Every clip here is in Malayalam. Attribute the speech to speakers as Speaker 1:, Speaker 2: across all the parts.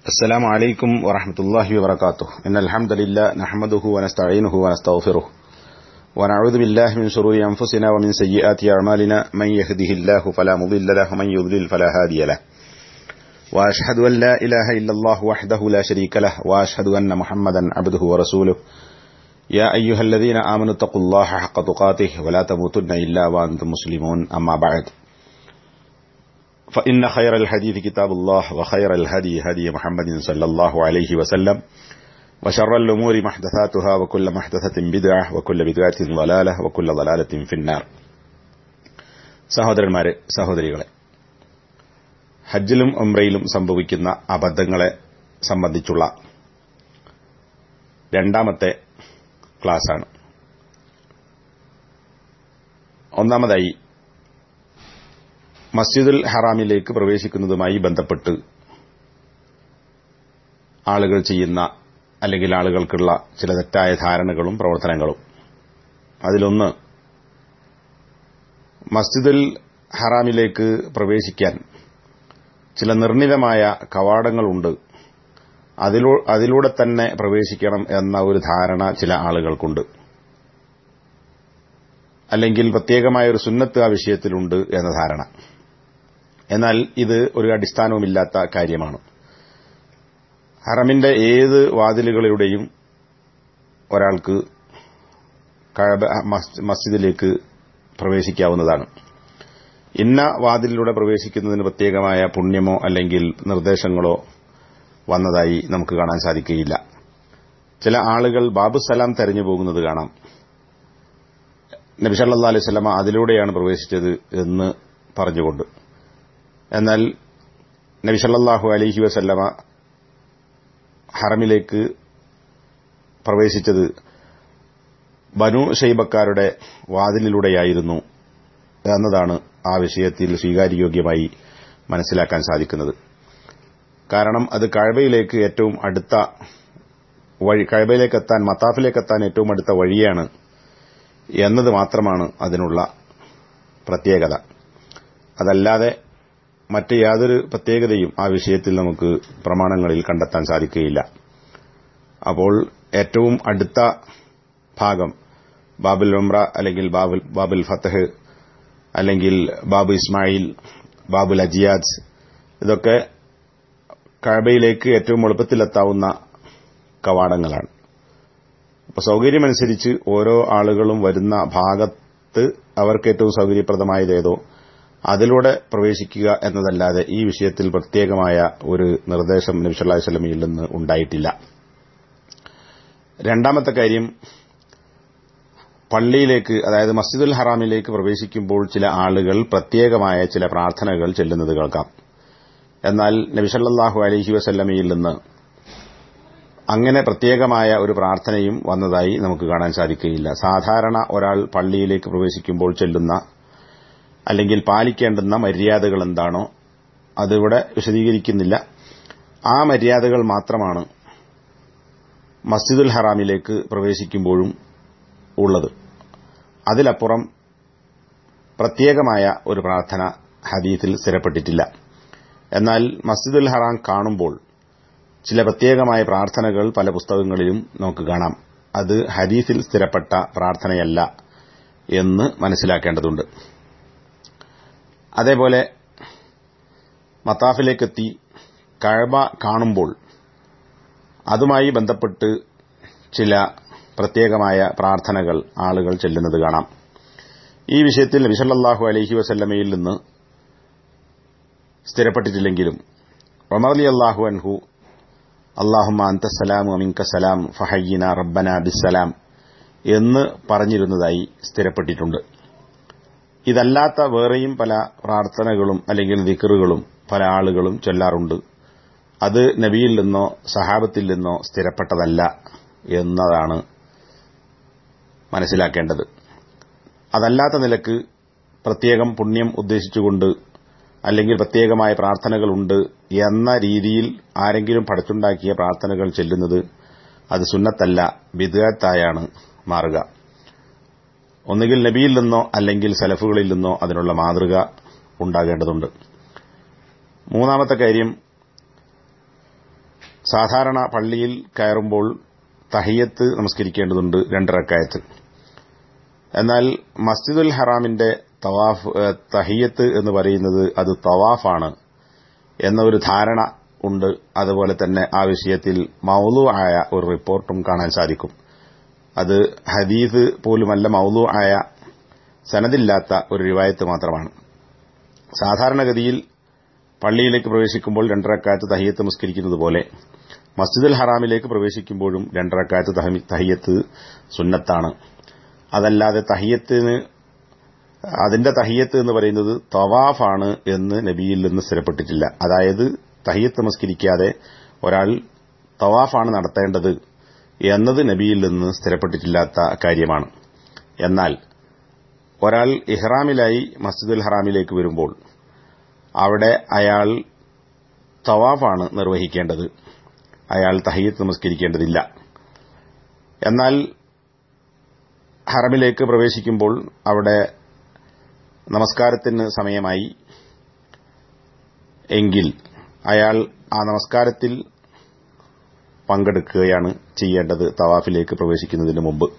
Speaker 1: السلام عليكم ورحمة الله وبركاته إن الحمد لله نحمده ونستعينه ونستغفره ونعوذ بالله من شرور أنفسنا ومن سيئات أعمالنا من يهده الله فلا مضل له ومن يضلل فلا هادي له وأشهد أن لا إله إلا الله وحده لا شريك له وأشهد أن محمدا عبده ورسوله يا أيها الذين آمنوا اتقوا الله حق تقاته ولا تموتن إلا وأنتم مسلمون أما بعد فإن خير الحديث كتاب الله وخير الهدي هدي محمد صلى الله عليه وسلم وشر الأمور محدثاتها وكل محدثة بدعة وكل بدعة ضلالة وكل ضلالة في النار സഹോദരന്മാരെ സഹോദരികളെ ഹജ്ജിലും ഉംറയിലും സംഭവിക്കുന്ന അബദ്ധങ്ങളെ സംബന്ധിച്ചുള്ള രണ്ടാമത്തെ ക്ലാസ്സാണ് ഒന്നാമതായി മസ്ജിദുൽ ഹറാമിലേക്ക് പ്രവേശിക്കുന്നതുമായി ബന്ധപ്പെട്ട് ആളുകൾ ചെയ്യുന്ന അല്ലെങ്കിൽ ആളുകൾക്കുള്ള ചില തെറ്റായ ധാരണകളും പ്രവർത്തനങ്ങളും അതിലൊന്ന് മസ്ജിദുൽ ഹറാമിലേക്ക് പ്രവേശിക്കാൻ ചില നിർണിതമായ കവാടങ്ങളുണ്ട് അതിലൂടെ തന്നെ പ്രവേശിക്കണം എന്ന ഒരു ധാരണ ചില ആളുകൾക്കുണ്ട് അല്ലെങ്കിൽ പ്രത്യേകമായ ഒരു സുന്നത്ത് ആ വിഷയത്തിലുണ്ട് എന്ന ധാരണ എന്നാൽ ഇത് ഒരു അടിസ്ഥാനവുമില്ലാത്ത കാര്യമാണ് ഹറമിന്റെ ഏത് വാതിലുകളിലൂടെയും ഒരാൾക്ക് മസ്ജിദിലേക്ക് പ്രവേശിക്കാവുന്നതാണ് ഇന്ന വാതിലിലൂടെ പ്രവേശിക്കുന്നതിന് പ്രത്യേകമായ പുണ്യമോ അല്ലെങ്കിൽ നിർദ്ദേശങ്ങളോ വന്നതായി നമുക്ക് കാണാൻ സാധിക്കുകയില്ല ചില ആളുകൾ ബാബുസലാം തെരഞ്ഞു പോകുന്നത് കാണാം നബിസല്ലാ അലൈഹി സ്വലമ അതിലൂടെയാണ് പ്രവേശിച്ചത് എന്ന് പറഞ്ഞുകൊണ്ട് എന്നാൽ നബിസല്ലാഹു അലൈഹി വസല്ലമ ഹറമിലേക്ക് പ്രവേശിച്ചത് ബനു ഷൈബക്കാരുടെ വാതിലിലൂടെയായിരുന്നു എന്നതാണ് ആ വിഷയത്തിൽ സ്വീകാര്യയോഗ്യമായി മനസ്സിലാക്കാൻ സാധിക്കുന്നത് കാരണം അത് കഴബയിലേക്ക് ഏറ്റവും അടുത്ത വഴി കഴബയിലേക്ക് എത്താൻ മത്താഫിലേക്ക് എത്താൻ ഏറ്റവും അടുത്ത വഴിയാണ് എന്നത് മാത്രമാണ് അതിനുള്ള പ്രത്യേകത അതല്ലാതെ മറ്റ് യാതൊരു പ്രത്യേകതയും ആ വിഷയത്തിൽ നമുക്ക് പ്രമാണങ്ങളിൽ കണ്ടെത്താൻ സാധിക്കുകയില്ല അപ്പോൾ ഏറ്റവും അടുത്ത ഭാഗം ബാബുൽ ഉംറ അല്ലെങ്കിൽ ബാബുൽ ബാബുൽ ഫത്തഹ് അല്ലെങ്കിൽ ബാബു ഇസ്മായിൽ ബാബുൽ അജിയാദ് ഇതൊക്കെ കഴബയിലേക്ക് ഏറ്റവും എളുപ്പത്തിലെത്താവുന്ന കവാടങ്ങളാണ് അപ്പോൾ സൌകര്യമനുസരിച്ച് ഓരോ ആളുകളും വരുന്ന ഭാഗത്ത് അവർക്ക് ഏറ്റവും സൌകര്യപ്രദമായതേതോ അതിലൂടെ പ്രവേശിക്കുക എന്നതല്ലാതെ ഈ വിഷയത്തിൽ പ്രത്യേകമായ ഒരു നിർദ്ദേശം നബിസല്ലാഹു സ്വലമിയിൽ നിന്ന് ഉണ്ടായിട്ടില്ല രണ്ടാമത്തെ കാര്യം പള്ളിയിലേക്ക് അതായത് മസ്ജിദുൽ ഹറാമിലേക്ക് പ്രവേശിക്കുമ്പോൾ ചില ആളുകൾ പ്രത്യേകമായ ചില പ്രാർത്ഥനകൾ ചെല്ലുന്നത് കേൾക്കാം എന്നാൽ നബിസല്ലാഹു അലഹി വസല്ലമയിൽ നിന്ന് അങ്ങനെ പ്രത്യേകമായ ഒരു പ്രാർത്ഥനയും വന്നതായി നമുക്ക് കാണാൻ സാധിക്കുകയില്ല സാധാരണ ഒരാൾ പള്ളിയിലേക്ക് പ്രവേശിക്കുമ്പോൾ ചെല്ലുന്ന അല്ലെങ്കിൽ പാലിക്കേണ്ടുന്ന മര്യാദകൾ എന്താണോ അതിവിടെ വിശദീകരിക്കുന്നില്ല ആ മര്യാദകൾ മാത്രമാണ് മസ്ജിദുൽ ഹറാമിലേക്ക് പ്രവേശിക്കുമ്പോഴും ഉള്ളത് അതിലപ്പുറം പ്രത്യേകമായ ഒരു പ്രാർത്ഥന ഹദീത്തിൽ സ്ഥിരപ്പെട്ടിട്ടില്ല എന്നാൽ മസ്ജിദുൽ ഹറാം കാണുമ്പോൾ ചില പ്രത്യേകമായ പ്രാർത്ഥനകൾ പല പുസ്തകങ്ങളിലും നമുക്ക് കാണാം അത് ഹദീസിൽ സ്ഥിരപ്പെട്ട പ്രാർത്ഥനയല്ല എന്ന് മനസ്സിലാക്കേണ്ടതുണ്ട് അതേപോലെ മത്താഫിലേക്കെത്തി കഴബ കാണുമ്പോൾ അതുമായി ബന്ധപ്പെട്ട് ചില പ്രത്യേകമായ പ്രാർത്ഥനകൾ ആളുകൾ ചെല്ലുന്നത് കാണാം ഈ വിഷയത്തിൽ നബിസല്ലാഹു അലഹി വസല്ലമയിൽ നിന്ന് സ്ഥിരപ്പെട്ടിട്ടില്ലെങ്കിലും ഒമർ അലി അള്ളാഹു അൻഹു അള്ളാഹുമ അന്തസലാമു അമിങ്ക സലാം ഫഹയ്യന റബ്ബന ബിസ്സലാം എന്ന് പറഞ്ഞിരുന്നതായി സ്ഥിരപ്പെട്ടിട്ടുണ്ട് ഇതല്ലാത്ത വേറെയും പല പ്രാർത്ഥനകളും അല്ലെങ്കിൽ ദിക്കറുകളും പല ആളുകളും ചൊല്ലാറുണ്ട് അത് നബിയിൽ നിന്നോ സഹാബത്തിൽ നിന്നോ സ്ഥിരപ്പെട്ടതല്ല എന്നതാണ് മനസ്സിലാക്കേണ്ടത് അതല്ലാത്ത നിലക്ക് പ്രത്യേകം പുണ്യം ഉദ്ദേശിച്ചുകൊണ്ട് അല്ലെങ്കിൽ പ്രത്യേകമായ പ്രാർത്ഥനകളുണ്ട് എന്ന രീതിയിൽ ആരെങ്കിലും പടച്ചുണ്ടാക്കിയ പ്രാർത്ഥനകൾ ചെല്ലുന്നത് അത് സുന്നത്തല്ല വിദഗത്തായാണ് മാറുക ഒന്നുകിൽ നബിയിൽ നിന്നോ അല്ലെങ്കിൽ സലഫുകളിൽ നിന്നോ അതിനുള്ള മാതൃക ഉണ്ടാകേണ്ടതുണ്ട് മൂന്നാമത്തെ കാര്യം സാധാരണ പള്ളിയിൽ കയറുമ്പോൾ തഹിയത്ത് നമസ്കരിക്കേണ്ടതുണ്ട് രണ്ടിറക്കായത്ത് എന്നാൽ മസ്ജിദുൽ ഹറാമിന്റെ തവാഫ് തഹിയത്ത് എന്ന് പറയുന്നത് അത് തവാഫാണ് എന്ന ഒരു ധാരണ ഉണ്ട് അതുപോലെ തന്നെ ആ വിഷയത്തിൽ മൗലു ആയ ഒരു റിപ്പോർട്ടും കാണാൻ സാധിക്കും അത് ഹദീസ് പോലുമല്ല മൗലു ആയ സനദില്ലാത്ത ഒരു റിവായത്ത് മാത്രമാണ് സാധാരണഗതിയിൽ പള്ളിയിലേക്ക് പ്രവേശിക്കുമ്പോൾ രണ്ടരക്കാലത്ത് തഹിയത്ത് നമസ്കരിക്കുന്നത് പോലെ മസ്ജിദുൽ ഹറാമിലേക്ക് പ്രവേശിക്കുമ്പോഴും രണ്ടരക്കാലത്ത് തഹിയത്ത് സുന്നത്താണ് അതല്ലാതെ തഹിയത്തിന് അതിന്റെ തഹിയത്ത് എന്ന് പറയുന്നത് തവാഫാണ് എന്ന് നബിയിൽ നിന്ന് സ്ഥിരപ്പെട്ടിട്ടില്ല അതായത് തഹിയത്ത് നമസ്കരിക്കാതെ ഒരാൾ തവാഫാണ് നടത്തേണ്ടത് എന്നത് നബിയിൽ നിന്ന് സ്ഥിരപ്പെട്ടിട്ടില്ലാത്ത കാര്യമാണ് എന്നാൽ ഒരാൾ ഇഹ്റാമിലായി മസ്ജിദുൽ ഹറാമിലേക്ക് വരുമ്പോൾ അവിടെ അയാൾ തവാഫാണ് നിർവഹിക്കേണ്ടത് അയാൾ തഹയ്യത്ത് നമസ്കരിക്കേണ്ടതില്ല എന്നാൽ ഹറമിലേക്ക് പ്രവേശിക്കുമ്പോൾ അവിടെ നമസ്കാരത്തിന് സമയമായി എങ്കിൽ അയാൾ ആ നമസ്കാരത്തിൽ പങ്കെടുക്കുകയാണ് ചെയ്യേണ്ടത് തവാഫിലേക്ക് പ്രവേശിക്കുന്നതിന് മുമ്പ്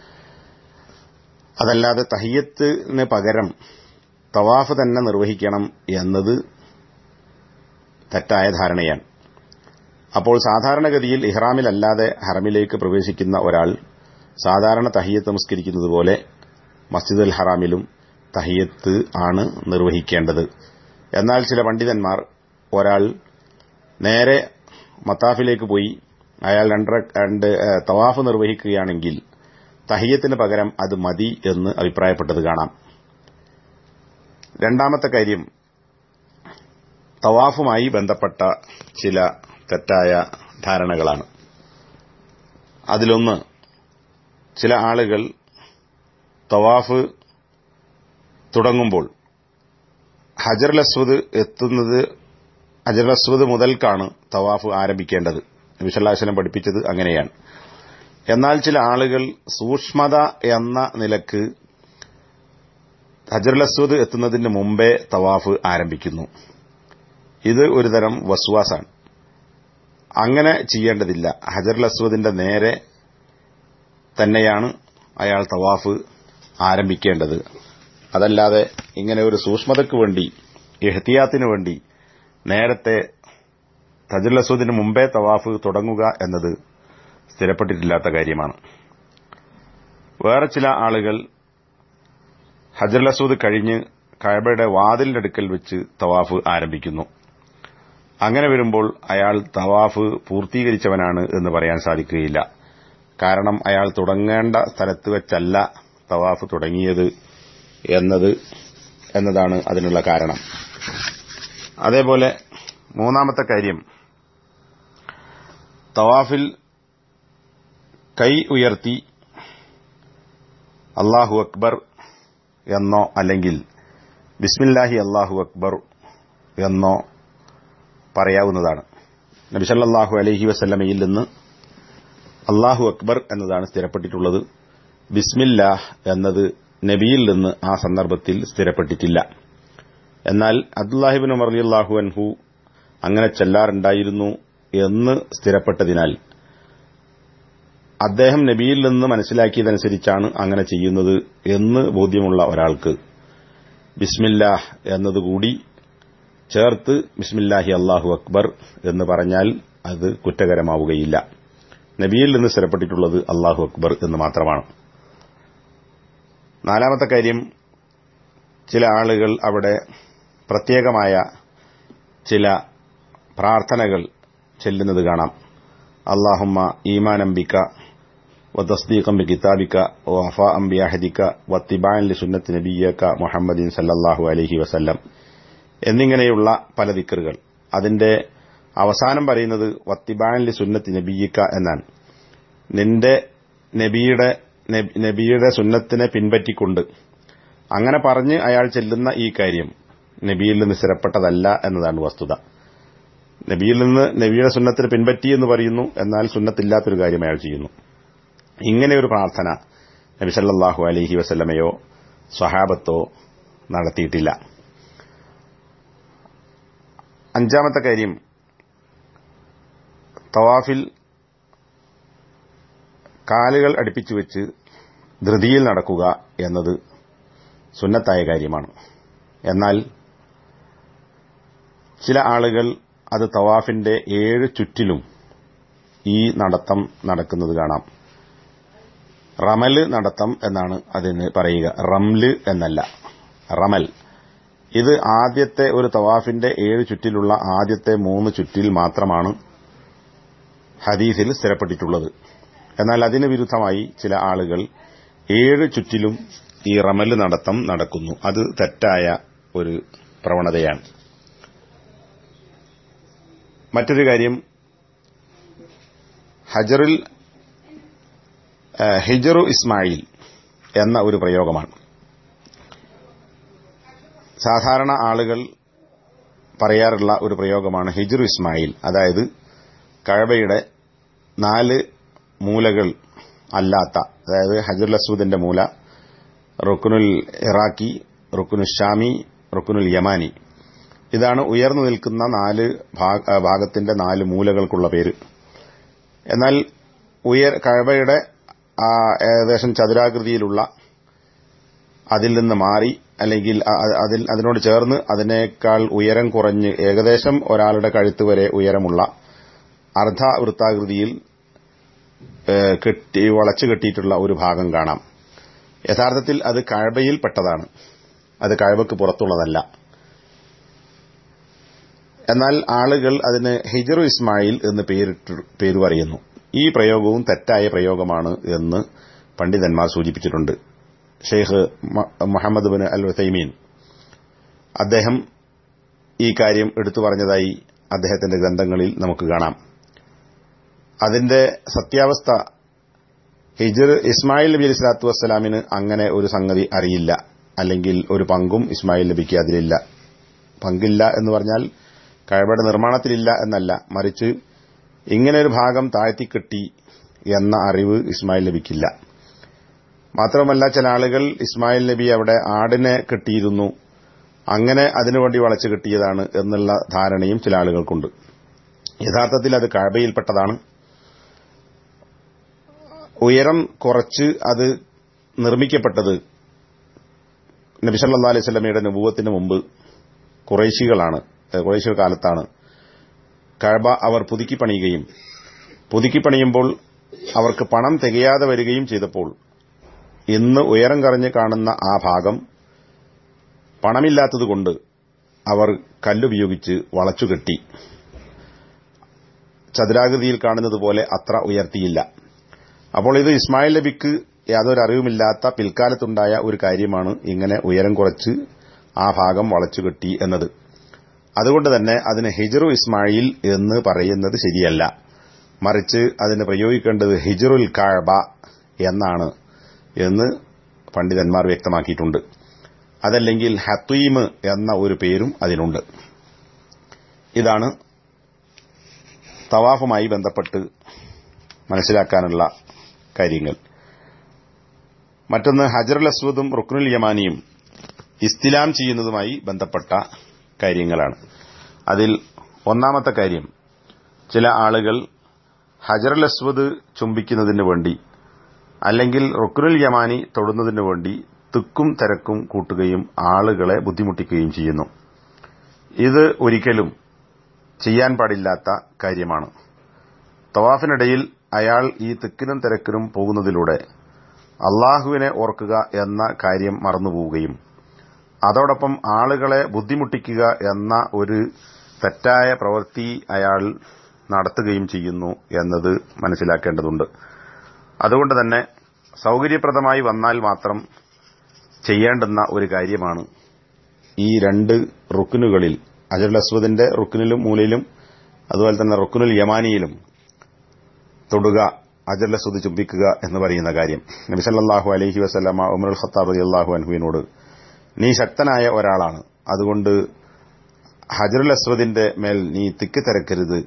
Speaker 1: അതല്ലാതെ തഹിയത്തിന് പകരം തവാഫ് തന്നെ നിർവഹിക്കണം എന്നത് തെറ്റായ ധാരണയാണ് അപ്പോൾ സാധാരണഗതിയിൽ ഇഹ്റാമിലല്ലാതെ ഹറമിലേക്ക് പ്രവേശിക്കുന്ന ഒരാൾ സാധാരണ തഹിയത്ത് നമസ്കരിക്കുന്നത് പോലെ മസ്ജിദുൽ ഹറാമിലും തഹിയത്ത് ആണ് നിർവഹിക്കേണ്ടത് എന്നാൽ ചില പണ്ഡിതന്മാർ ഒരാൾ നേരെ മത്താഫിലേക്ക് പോയി അയാൾ രണ്ടര രണ്ട് തവാഫ് നിർവഹിക്കുകയാണെങ്കിൽ തഹിയത്തിന് പകരം അത് മതി എന്ന് അഭിപ്രായപ്പെട്ടത് കാണാം രണ്ടാമത്തെ കാര്യം തവാഫുമായി ബന്ധപ്പെട്ട ചില തെറ്റായ ധാരണകളാണ് അതിലൊന്ന് ചില ആളുകൾ തവാഫ് തുടങ്ങുമ്പോൾ ഹജർ അസ്വദ് എത്തുന്നത് ഹജർ അസ്വദ് മുതൽക്കാണ് തവാഫ് ആരംഭിക്കേണ്ടത് വിശലാശനം പഠിപ്പിച്ചത് അങ്ങനെയാണ് എന്നാൽ ചില ആളുകൾ സൂക്ഷ്മത എന്ന നിലക്ക് ഹജർ അസ്വദ് എത്തുന്നതിന് മുമ്പേ തവാഫ് ആരംഭിക്കുന്നു ഇത് ഒരുതരം വസ്വാസാണ് അങ്ങനെ ചെയ്യേണ്ടതില്ല ഹജർ അസ്വദിന്റെ നേരെ തന്നെയാണ് അയാൾ തവാഫ് ആരംഭിക്കേണ്ടത് അതല്ലാതെ ഇങ്ങനെ ഒരു സൂക്ഷ്മതയ്ക്ക് വേണ്ടി എഹ്തിയാത്തിന് വേണ്ടി നേരത്തെ ഹജർ അസ്വദിന് മുമ്പേ തവാഫ് തുടങ്ങുക എന്നത് സ്ഥിരപ്പെട്ടിട്ടില്ലാത്ത കാര്യമാണ് വേറെ ചില ആളുകൾ ഹജർ അസ്വദ് കഴിഞ്ഞ് കഴബയുടെ വാതിലിന്റെ അടുക്കൽ വെച്ച് തവാഫ് ആരംഭിക്കുന്നു അങ്ങനെ വരുമ്പോൾ അയാൾ തവാഫ് പൂർത്തീകരിച്ചവനാണ് എന്ന് പറയാൻ സാധിക്കുകയില്ല കാരണം അയാൾ തുടങ്ങേണ്ട സ്ഥലത്ത് വെച്ചല്ല തവാഫ് തുടങ്ങിയത് എന്നത് എന്നതാണ് അതിനുള്ള കാരണം അതേപോലെ മൂന്നാമത്തെ കാര്യം തവാഫിൽ കൈ ഉയർത്തി അള്ളാഹു അക്ബർ എന്നോ അല്ലെങ്കിൽ ബിസ്മില്ലാഹി അള്ളാഹു അക്ബർ എന്നോ പറയാവുന്നതാണ് നബിസല്ലാഹു അലഹി വസല്ലമയിൽ നിന്ന് അള്ളാഹു അക്ബർ എന്നതാണ് സ്ഥിരപ്പെട്ടിട്ടുള്ളത് ബിസ്മില്ലാഹ് എന്നത് നബിയിൽ നിന്ന് ആ സന്ദർഭത്തിൽ സ്ഥിരപ്പെട്ടിട്ടില്ല എന്നാൽ അബ്ദുല്ലാഹിബിൻ ഉമർ അള്ളാഹു അൻഹു അങ്ങനെ ചെല്ലാറുണ്ടായിരുന്നു എന്ന് സ്ഥിരപ്പെട്ടതിനാൽ അദ്ദേഹം നബിയിൽ നിന്ന് മനസ്സിലാക്കിയതനുസരിച്ചാണ് അങ്ങനെ ചെയ്യുന്നത് എന്ന് ബോധ്യമുള്ള ഒരാൾക്ക് ബിസ്മില്ലാഹ് എന്നതുകൂടി ചേർത്ത് ബിസ്മില്ലാഹി അള്ളാഹു അക്ബർ എന്ന് പറഞ്ഞാൽ അത് കുറ്റകരമാവുകയില്ല നബിയിൽ നിന്ന് സ്ഥിരപ്പെട്ടിട്ടുള്ളത് അള്ളാഹു അക്ബർ എന്ന് മാത്രമാണ് നാലാമത്തെ കാര്യം ചില ആളുകൾ അവിടെ പ്രത്യേകമായ ചില പ്രാർത്ഥനകൾ ചെല്ലുന്നത് കാണാം അള്ളാഹുമ്മ ഈമാനംബിക്ക വതസ്ദീഖം ബി കിതാബിക്ക വഫ അംബിയാഹദിക്ക വത്തിബാൻ ലി സുന്നത്ത് നബിയക്ക മുഹമ്മദിൻ സല്ലല്ലാഹു അലൈഹി വസല്ലം എന്നിങ്ങനെയുള്ള പല ദിക്കറുകൾ അതിന്റെ അവസാനം പറയുന്നത് വത്തിബാൻ ലി സുന്നത്ത് നബിയിക്ക എന്നാണ് നിന്റെ നബിയുടെ നബിയുടെ സുന്നത്തിനെ പിൻപറ്റിക്കൊണ്ട് അങ്ങനെ പറഞ്ഞ് അയാൾ ചെല്ലുന്ന ഈ കാര്യം നബിയിൽ നിന്ന് സ്ഥിരപ്പെട്ടതല്ല എന്നതാണ് വസ്തുത നബിയിൽ നിന്ന് നബിയുടെ സുന്നത്തിന് പിൻപറ്റി എന്ന് പറയുന്നു എന്നാൽ സുന്നത്തില്ലാത്തൊരു കാര്യം അയാൾ ചെയ്യുന്നു ഇങ്ങനെ ഒരു പ്രാർത്ഥന നബി സല്ലാഹു അലഹി വസല്ലമയോ സ്വഹാബത്തോ നടത്തിയിട്ടില്ല അഞ്ചാമത്തെ കാര്യം തവാഫിൽ കാലുകൾ അടുപ്പിച്ചു വെച്ച് ധൃതിയിൽ നടക്കുക എന്നത് സുന്നത്തായ കാര്യമാണ് എന്നാൽ ചില ആളുകൾ അത് തവാഫിന്റെ ഏഴ് ചുറ്റിലും ഈ നടത്തം നടക്കുന്നത് കാണാം റമല് നടത്തം എന്നാണ് അതിന് പറയുക റംല് എന്നല്ല റമൽ ഇത് ആദ്യത്തെ ഒരു തവാഫിന്റെ ഏഴ് ചുറ്റിലുള്ള ആദ്യത്തെ മൂന്ന് ചുറ്റിൽ മാത്രമാണ് ഹദീസിൽ സ്ഥിരപ്പെട്ടിട്ടുള്ളത് എന്നാൽ അതിന് വിരുദ്ധമായി ചില ആളുകൾ ഏഴ് ചുറ്റിലും ഈ റമല് നടത്തം നടക്കുന്നു അത് തെറ്റായ ഒരു പ്രവണതയാണ് മറ്റൊരു കാര്യം ഹജറുൽ ഹിജറു ഇസ്മായിൽ എന്ന ഒരു പ്രയോഗമാണ് സാധാരണ ആളുകൾ പറയാറുള്ള ഒരു പ്രയോഗമാണ് ഹിജറു ഇസ്മായിൽ അതായത് കഴബയുടെ നാല് മൂലകൾ അല്ലാത്ത അതായത് ഹജറുൽ അസൂദിന്റെ മൂല റുക്കുനുൽ ഇറാഖി റുക്കുനുൽ ഷാമി റുക്കുനുൽ യമാനി ഇതാണ് ഉയർന്നു നിൽക്കുന്ന നാല് ഭാഗത്തിന്റെ നാല് മൂലകൾക്കുള്ള പേര് എന്നാൽ ഉയർ കഴബയുടെ ഏകദേശം ചതുരാകൃതിയിലുള്ള അതിൽ നിന്ന് മാറി അല്ലെങ്കിൽ അതിൽ അതിനോട് ചേർന്ന് അതിനേക്കാൾ ഉയരം കുറഞ്ഞ് ഏകദേശം ഒരാളുടെ കഴുത്ത് വരെ ഉയരമുള്ള അർദ്ധവൃത്താകൃതിയിൽ കെട്ടി വളച്ചു കെട്ടിയിട്ടുള്ള ഒരു ഭാഗം കാണാം യഥാർത്ഥത്തിൽ അത് കഴബയിൽ പെട്ടതാണ് അത് കഴബക്ക് പുറത്തുള്ളതല്ല എന്നാൽ ആളുകൾ അതിന് ഹിജറു ഇസ്മായിൽ എന്ന് പേരിട്ട് പേര് പറയുന്നു ഈ പ്രയോഗവും തെറ്റായ പ്രയോഗമാണ് എന്ന് പണ്ഡിതന്മാർ സൂചിപ്പിച്ചിട്ടുണ്ട് Sheikh Muhammad bin Al Uthaimeen അദ്ദേഹം ഈ കാര്യം എടുത്തു പറഞ്ഞതായി അദ്ദേഹത്തിന്റെ ഗ്രന്ഥങ്ങളിൽ നമുക്ക് കാണാം അതിന്റെ സത്യാവസ്ഥ ഹിജർ ഇസ്മായിൽ നബി അലി സ്വലാത്തു വസ്സലാമിന് അങ്ങനെ ഒരു സംഗതി അറിയില്ല അല്ലെങ്കിൽ ഒരു പങ്കും ഇസ്മായിൽ നബിക്ക് അതിലില്ല പങ്കില്ല എന്ന് പറഞ്ഞാൽ കഴബയുടെ നിർമ്മാണത്തിലില്ല എന്നല്ല മറിച്ച് ഇങ്ങനെ ഒരു ഭാഗം താഴ്ത്തിക്കെട്ടി എന്ന അറിവ് ഇസ്മായിൽ നബിക്കില്ല മാത്രമല്ല ചില ആളുകൾ ഇസ്മായിൽ നബി അവിടെ ആടിനെ കെട്ടിയിരുന്നു അങ്ങനെ അതിനുവേണ്ടി വളച്ചു കെട്ടിയതാണ് എന്നുള്ള ധാരണയും ചില ആളുകൾക്കുണ്ട് യഥാർത്ഥത്തിൽ അത് കഴബയിൽപ്പെട്ടതാണ് ഉയരം കുറച്ച് അത് നിർമ്മിക്കപ്പെട്ടത് നബിസല്ലാ അലൈഹി സ്വലമയുടെ നുപൂവത്തിന് മുമ്പ് കുറേശികളാണ് കുറേശ്യർ കാലത്താണ് കഴബ അവർ പുതുക്കി പണിയുകയും പുതുക്കി പണിയുമ്പോൾ അവർക്ക് പണം തികയാതെ വരികയും ചെയ്തപ്പോൾ ഇന്ന് ഉയരം കറഞ്ഞ് കാണുന്ന ആ ഭാഗം പണമില്ലാത്തതുകൊണ്ട് അവർ കല്ലുപയോഗിച്ച് വളച്ചുകെട്ടി ചതുരാകൃതിയിൽ കാണുന്നത് പോലെ അത്ര ഉയർത്തിയില്ല അപ്പോൾ ഇത് ഇസ്മായിൽ നബിക്ക് യാതൊരു അറിവുമില്ലാത്ത പിൽക്കാലത്തുണ്ടായ ഒരു കാര്യമാണ് ഇങ്ങനെ ഉയരം കുറച്ച് ആ ഭാഗം വളച്ചുകെട്ടി എന്നത് അതുകൊണ്ട് തന്നെ അതിന് ഹിജറു ഇസ്മായിൽ എന്ന് പറയുന്നത് ശരിയല്ല മറിച്ച് അതിന് പ്രയോഗിക്കേണ്ടത് ഹിജറുൽ കാഴ്ബ എന്നാണ് എന്ന് പണ്ഡിതന്മാർ വ്യക്തമാക്കിയിട്ടുണ്ട് അതല്ലെങ്കിൽ ഹത്വീമ് എന്ന ഒരു പേരും അതിനുണ്ട് ഇതാണ് തവാഫുമായി ബന്ധപ്പെട്ട് മനസ്സിലാക്കാനുള്ള കാര്യങ്ങൾ മറ്റൊന്ന് ഹജറുൽ അസ്വദും റുക്നുൽ യമാനിയും ഇസ്തിലാം ചെയ്യുന്നതുമായി ബന്ധപ്പെട്ട കാര്യങ്ങളാണ് അതിൽ ഒന്നാമത്തെ കാര്യം ചില ആളുകൾ ഹജറുൽ അസ്വദ് ചുംബിക്കുന്നതിന് വേണ്ടി അല്ലെങ്കിൽ റുക്നുൽ യമാനി തൊടുന്നതിന് വേണ്ടി തിക്കും തിരക്കും കൂട്ടുകയും ആളുകളെ ബുദ്ധിമുട്ടിക്കുകയും ചെയ്യുന്നു ഇത് ഒരിക്കലും ചെയ്യാൻ പാടില്ലാത്ത കാര്യമാണ് തവാഫിനിടയിൽ അയാൾ ഈ തിക്കിനും തിരക്കിനും പോകുന്നതിലൂടെ അള്ളാഹുവിനെ ഓർക്കുക എന്ന കാര്യം മറന്നുപോവുകയും അതോടൊപ്പം ആളുകളെ ബുദ്ധിമുട്ടിക്കുക എന്ന ഒരു തെറ്റായ പ്രവൃത്തി അയാൾ നടത്തുകയും ചെയ്യുന്നു എന്നത് മനസ്സിലാക്കേണ്ടതുണ്ട് അതുകൊണ്ട് തന്നെ സൌകര്യപ്രദമായി വന്നാൽ മാത്രം ചെയ്യേണ്ടുന്ന ഒരു കാര്യമാണ് ഈ രണ്ട് റുക്കിനുകളിൽ അജറുൽ അസ്വദിന്റെ റുക്കിനിലും മൂലയിലും അതുപോലെ തന്നെ റുക്കുനുൽ യമാനിയിലും തൊടുക അജറുൽ അസ്വദ് ചുംബിക്കുക എന്ന് പറയുന്ന കാര്യം നബി സല്ലല്ലാഹു അലൈഹി വസല്ലമ ഉമറുൽ ഖത്താബ് റളിയല്ലാഹു അൻഹുവിനോട് നീ ശക്തനായ ഒരാളാണ് അതുകൊണ്ട് ഹജറുൽ അസ്വദിന്റെ മേൽ നീ തിക്ക് തിരക്കരുത്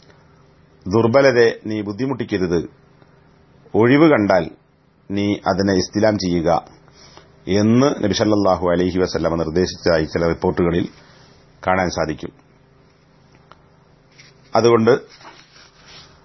Speaker 1: ദുർബലരെ നീ ബുദ്ധിമുട്ടിക്കരുത് ഒഴിവ് കണ്ടാൽ നീ അതിനെ ഇസ്തിലാം ചെയ്യുക എന്ന് നബിസല്ലാഹു അലൈഹി വസല്ലമ നിർദ്ദേശിച്ചതായി ചില റിപ്പോർട്ടുകളിൽ കാണാൻ സാധിക്കും അതുകൊണ്ട്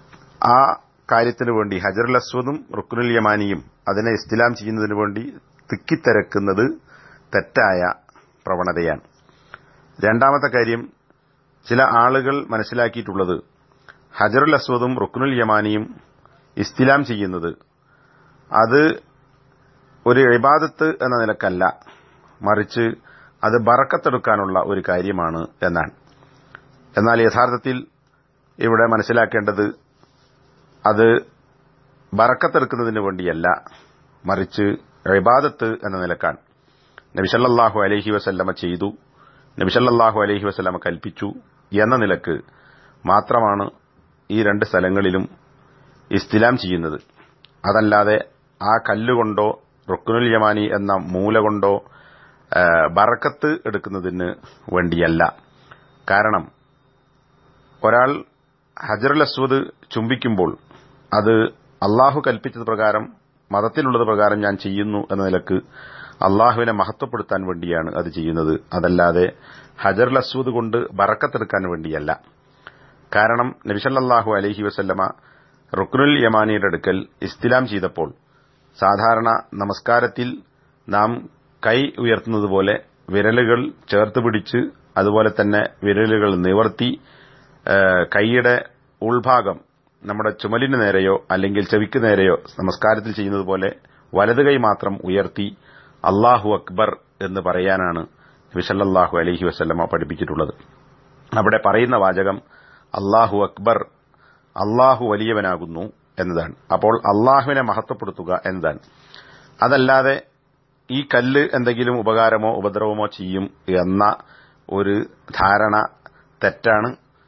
Speaker 1: ആ കാര്യത്തിനു വേണ്ടി ഹജറുൽ അസ്വദും റുക്കുനുൽ യമാനിയും അതിനെ ഇസ്തിലാം ചെയ്യുന്നതിനു വേണ്ടി തിക്കിത്തിരക്കുന്നത് തെറ്റായ പ്രവണതയാണ് രണ്ടാമത്തെ കാര്യം ചില ആളുകൾ മനസ്സിലാക്കിയിട്ടുള്ളത് ഹജറുൽ അസ്വദും റുക്കുനുൽ യമാനിയും ഇസ്തിലാം ചെയ്യുന്നത് അത് ഒരു ഇബാദത്ത് എന്ന നിലക്കല്ല മറിച്ച് അത് ബറക്കത്തെടുക്കാനുള്ള ഒരു കാര്യമാണ് എന്നാണ് എന്നാൽ യഥാർത്ഥത്തിൽ ഇവിടെ മനസ്സിലാക്കേണ്ടത് അത് ബറക്കത്തെടുക്കുന്നതിന് വേണ്ടിയല്ല മറിച്ച് ഇബാദത്ത് എന്ന നിലക്കാണ് നബിസല്ലാഹു അലഹി വസല്ലമ ചെയ്തു നബിസല്ലാഹു അലഹി വസല്ലമ കൽപ്പിച്ചു എന്ന നിലക്ക് മാത്രമാണ് ഈ രണ്ട് സ്ഥലങ്ങളിലും ഇസ്തിലാം ചെയ്യുന്നത് അതല്ലാതെ ആ കല്ലുകൊണ്ടോ റുക്കുനുൽ യമാനി എന്ന മൂല കൊണ്ടോ ബറക്കത്ത് എടുക്കുന്നതിന് വേണ്ടിയല്ല കാരണം ഒരാൾ ഹജറുൽ അസ്വദ് ചുംബിക്കുമ്പോൾ അത് അള്ളാഹു കൽപ്പിച്ചത് പ്രകാരം മതത്തിലുള്ളത് പ്രകാരം ഞാൻ ചെയ്യുന്നു എന്ന നിലക്ക് അള്ളാഹുവിനെ മഹത്വപ്പെടുത്താൻ വേണ്ടിയാണ് അത് ചെയ്യുന്നത് അതല്ലാതെ ഹജറുൽ അസ്വദ് കൊണ്ട് ബറക്കത്തെടുക്കാൻ വേണ്ടിയല്ല കാരണം നബിസല്ലാഹു അലഹി വസല്ലമ റുക്നുൽ യമാനിയുടെ അടുക്കൽ ഇസ്തിലാം ചെയ്തപ്പോൾ സാധാരണ നമസ്കാരത്തിൽ നാം കൈ ഉയർത്തുന്നതുപോലെ വിരലുകൾ ചേർത്ത് പിടിച്ച് അതുപോലെ തന്നെ വിരലുകൾ നിവർത്തി കൈയുടെ ഉൾഭാഗം നമ്മുടെ ചുമലിന് നേരെയോ അല്ലെങ്കിൽ ചെവിക്ക് നേരെയോ നമസ്കാരത്തിൽ ചെയ്യുന്നത് പോലെ വലത് കൈ മാത്രം ഉയർത്തി അള്ളാഹു അക്ബർ എന്ന് പറയാനാണ് വിസല്ലാഹു അലഹി വസ്ല്ലമ പഠിപ്പിച്ചിട്ടുള്ളത് അവിടെ പറയുന്ന വാചകം അള്ളാഹു അക്ബർ അള്ളാഹു വലിയവനാകുന്നു എന്നതാണ് അപ്പോൾ അള്ളാഹുവിനെ മഹത്വപ്പെടുത്തുക എന്നതാണ് അതല്ലാതെ ഈ കല്ല് എന്തെങ്കിലും ഉപകാരമോ ഉപദ്രവമോ ചെയ്യും എന്ന ഒരു ധാരണ തെറ്റാണ്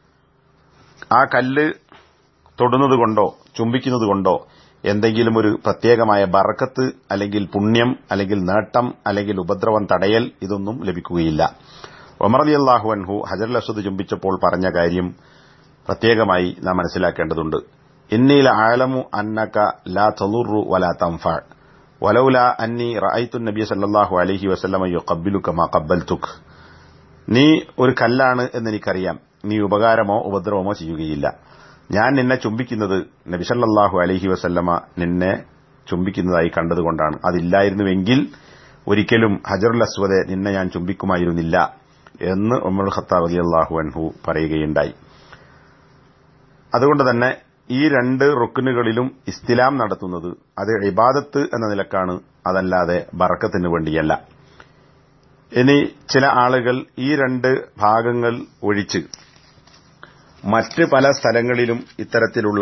Speaker 1: ആ കല്ല് തൊടുന്നതുകൊണ്ടോ ചുംബിക്കുന്നതുകൊണ്ടോ എന്തെങ്കിലും ഒരു പ്രത്യേകമായ ബറക്കത്ത് അല്ലെങ്കിൽ പുണ്യം അല്ലെങ്കിൽ നേട്ടം അല്ലെങ്കിൽ ഉപദ്രവം തടയൽ ഇതൊന്നും ലഭിക്കുകയില്ല ഒമർ അലി അള്ളാഹു അൻഹു ഹജർ അസ്വദ് ചുംബിച്ചപ്പോൾ പറഞ്ഞ കാര്യം പ്രത്യേകമായി നാം മനസ്സിലാക്കേണ്ടതുണ്ട് എന്നീല ആലമു അന്നക ലാ തളുറു വലാ തംഫ വലൗല അന്നി റഅയ്തു നബി സല്ലല്ലാഹു അലൈഹി വസല്ലമ യുഖബ്ബിലുക മാ ഖബ്ബൽതുക് നീ ഒരു കല്ലാണ് എന്നെനിക്കറിയാം നീ ഉപകാരമോ ഉപദ്രവമോ ചെയ്യുകയില്ല ഞാൻ നിന്നെ ചുംബിക്കുന്നത് നബിസല്ലാഹു അലഹി വസല്ലമ നിന്നെ ചുംബിക്കുന്നതായി കണ്ടതുകൊണ്ടാണ് അതില്ലായിരുന്നുവെങ്കിൽ ഒരിക്കലും ഹജറുൽ അസ്വദെ നിന്നെ ഞാൻ ചുംബിക്കുമായിരുന്നില്ല എന്ന് ഉമ്മർ ഖത്താബ് അലി അള്ളാഹു അൻഹു പറയുകയുണ്ടായി അതുകൊണ്ട് തന്നെ ഈ രണ്ട് റുക്കിനുകളിലും ഇസ്തിലാം നടത്തുന്നത് അത് ഇബാദത്ത് എന്ന നിലക്കാണ് അതല്ലാതെ ബറക്കത്തിന് വേണ്ടിയല്ല ഇനി ചില ആളുകൾ ഈ രണ്ട് ഭാഗങ്ങൾ ഒഴിച്ച് മറ്റ് പല സ്ഥലങ്ങളിലും ഇത്തരത്തിലുള്ള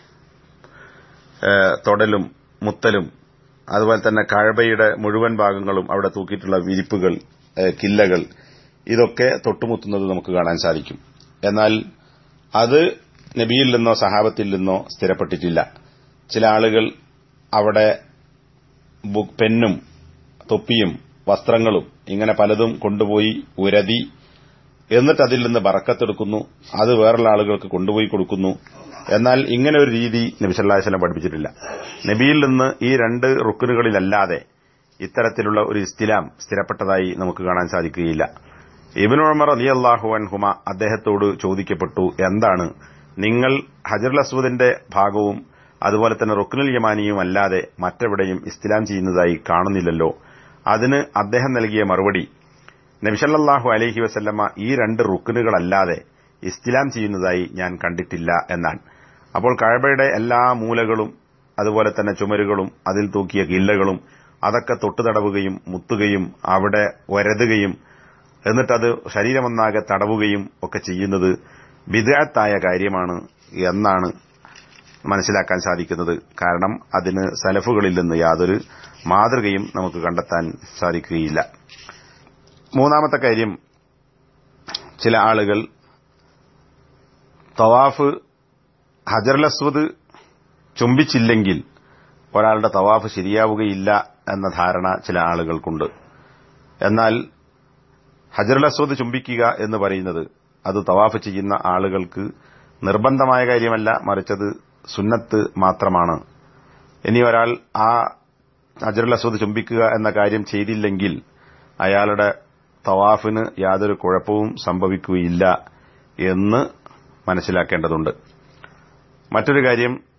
Speaker 1: തൊടലും മുത്തലും അതുപോലെ തന്നെ കഴബയുടെ മുഴുവൻ ഭാഗങ്ങളും അവിടെ തൂക്കിയിട്ടുള്ള വിരിപ്പുകൾ കില്ലകൾ ഇതൊക്കെ തൊട്ടുമുത്തുന്നത് നമുക്ക് കാണാൻ സാധിക്കും എന്നാൽ അത് നബിയിൽ നിന്നോ സഹാബത്തിൽ നിന്നോ സ്ഥിരപ്പെട്ടിട്ടില്ല ചില ആളുകൾ അവിടെ പെന്നും തൊപ്പിയും വസ്ത്രങ്ങളും ഇങ്ങനെ പലതും കൊണ്ടുപോയി ഉരതി എന്നിട്ട് അതിൽ നിന്ന് ബറക്കത്തെടുക്കുന്നു അത് വേറുള്ള ആളുകൾക്ക് കൊണ്ടുപോയി കൊടുക്കുന്നു എന്നാൽ ഇങ്ങനെ ഒരു രീതി നബി സല്ലാഹുലം പഠിപ്പിച്ചിട്ടില്ല നബിയിൽ നിന്ന് ഈ രണ്ട് റുക്കിനുകളിലല്ലാതെ ഇത്തരത്തിലുള്ള ഒരു ഇസ്തിലാം സ്ഥിരപ്പെട്ടതായി നമുക്ക് കാണാൻ സാധിക്കുകയില്ല ഇബിൻ ഉമർ അലി അള്ളാഹു അൻഹുമ അദ്ദേഹത്തോട് ചോദിക്കപ്പെട്ടു എന്താണ് നിങ്ങൾ ഹജറുൽ അസ്വദിന്റെ ഭാഗവും അതുപോലെ തന്നെ റുക്നുൽ യമാനിയും അല്ലാതെ മറ്റെവിടെയും ഇസ്തിലാം ചെയ്യുന്നതായി കാണുന്നില്ലല്ലോ അതിന് അദ്ദേഹം നൽകിയ മറുപടി നബിസല്ലാഹു അലഹി വസല്ലമ്മ ഈ രണ്ട് റുക്കിനുകളല്ലാതെ ഇസ്തിലാം ചെയ്യുന്നതായി ഞാൻ കണ്ടിട്ടില്ല എന്നാണ് അപ്പോൾ കഴബയുടെ എല്ലാ മൂലകളും അതുപോലെ തന്നെ ചുമരുകളും അതിൽ തൂക്കിയ കില്ലകളും അതൊക്കെ തൊട്ടു തടവുകയും മുത്തുകയും അവിടെ വരതുകയും എന്നിട്ടത് ശരീരമൊന്നാകെ തടവുകയും ഒക്കെ ചെയ്യുന്നത് വിദഗ്ധായ കാര്യമാണ് എന്നാണ് മനസ്സിലാക്കാൻ സാധിക്കുന്നത് കാരണം അതിന് സലഫുകളിൽ നിന്ന് യാതൊരു മാതൃകയും നമുക്ക് കണ്ടെത്താൻ സാധിക്കുകയില്ല മൂന്നാമത്തെ കാര്യം ചില ആളുകൾ തവാഫ് ഹജറുൽ അസ്വദ് ചുംബിച്ചില്ലെങ്കിൽ ഒരാളുടെ തവാഫ് ശരിയാവുകയില്ല എന്ന ധാരണ ചില ആളുകൾക്കുണ്ട് എന്നാൽ ഹജറുൽ അസ്വദ് ചുംബിക്കുക എന്ന് പറയുന്നത് അത് തവാഫ് ചെയ്യുന്ന ആളുകൾക്ക് നിർബന്ധമായ കാര്യമല്ല മറിച്ചത് സുന്നത്ത് മാത്രമാണ് ഇനി ഒരാൾ ആ ഹജറുൽ അസ്വദ് ചുംബിക്കുക എന്ന കാര്യം ചെയ്തില്ലെങ്കിൽ അയാളുടെ തവാഫിന് യാതൊരു കുഴപ്പവും സംഭവിക്കുകയില്ല എന്ന് മനസ്സിലാക്കേണ്ടതുണ്ട് മറ്റൊരു കാര്യം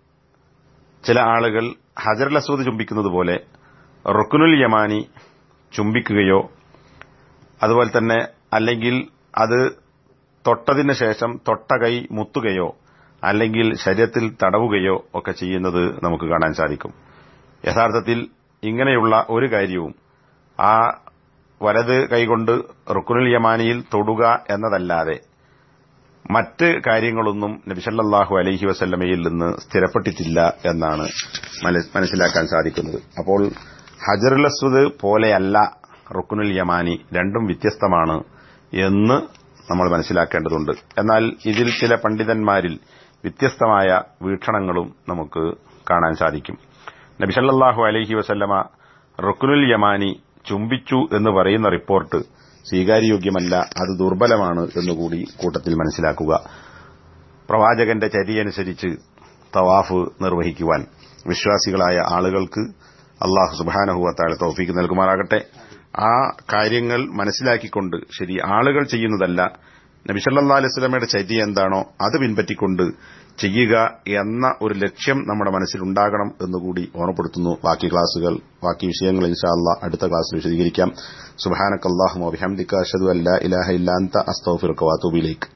Speaker 1: ചില ആളുകൾ ഹജറുൽ അസ്വദ് ചുംബിക്കുന്നത് പോലെ റുക്കുനുൽ യമാനി ചുംബിക്കുകയോ അതുപോലെ തന്നെ അല്ലെങ്കിൽ അത് തൊട്ടതിന് ശേഷം തൊട്ട കൈ മുത്തുകയോ അല്ലെങ്കിൽ ശരീരത്തിൽ തടവുകയോ ഒക്കെ ചെയ്യുന്നത് നമുക്ക് കാണാൻ സാധിക്കും യഥാർത്ഥത്തിൽ ഇങ്ങനെയുള്ള ഒരു കാര്യവും ആ വലത് കൈകൊണ്ട് റുക്കുനുൽ യമാനിയിൽ തൊടുക എന്നതല്ലാതെ മറ്റ് കാര്യങ്ങളൊന്നും നബിസല്ലാഹു അലൈഹി വസല്ലമയിൽ നിന്ന് സ്ഥിരപ്പെട്ടിട്ടില്ല എന്നാണ് മനസ്സിലാക്കാൻ സാധിക്കുന്നത് അപ്പോൾ ഹജറുൽ അസ്വദ് പോലെയല്ല റുക്കുനുൽ യമാനി രണ്ടും വ്യത്യസ്തമാണ് എന്ന് നമ്മൾ മനസ്സിലാക്കേണ്ടതുണ്ട് എന്നാൽ ഇതിൽ ചില പണ്ഡിതന്മാരിൽ വ്യത്യസ്തമായ വീക്ഷണങ്ങളും നമുക്ക് കാണാൻ സാധിക്കും നബിസല്ലാഹു അലൈഹി വസല്ലമ റുക്കുനുൽ യമാനി ചുംബിച്ചു എന്ന് പറയുന്ന റിപ്പോർട്ട് സ്വീകാര്യോഗ്യമല്ല അത് ദുർബലമാണ് എന്നുകൂടി കൂട്ടത്തിൽ മനസ്സിലാക്കുക പ്രവാചകന്റെ ചര്യനുസരിച്ച് തവാഫ് നിർവഹിക്കുവാൻ വിശ്വാസികളായ ആളുകൾക്ക് അള്ളാഹു സുബാനഹുവത്താഴ തോഫീക്ക് നൽകുമാറാകട്ടെ ആ കാര്യങ്ങൾ മനസ്സിലാക്കിക്കൊണ്ട് ശരി ആളുകൾ ചെയ്യുന്നതല്ല നബിസല്ലാ അലൈസ്ലമയുടെ ചര്യ എന്താണോ അത് പിൻപറ്റിക്കൊണ്ട് ചെയ്യുക എന്ന ഒരു ലക്ഷ്യം നമ്മുടെ മനസ്സിലുണ്ടാകണം എന്നുകൂടി ഓർമ്മപ്പെടുത്തുന്നു ബാക്കി ക്ലാസുകൾ ബാക്കി വിഷയങ്ങൾ ഇൻഷാല്ല അടുത്ത ക്ലാസ്സിൽ വിശദീകരിക്കാം സുബാനക്കല്ലാഹു അബിഹംദിക്ക അഷദു അല്ല ഇലാഹ ഇല്ലാന്ത അസ്തോഫിർ വാത്തൂബിലേക്ക്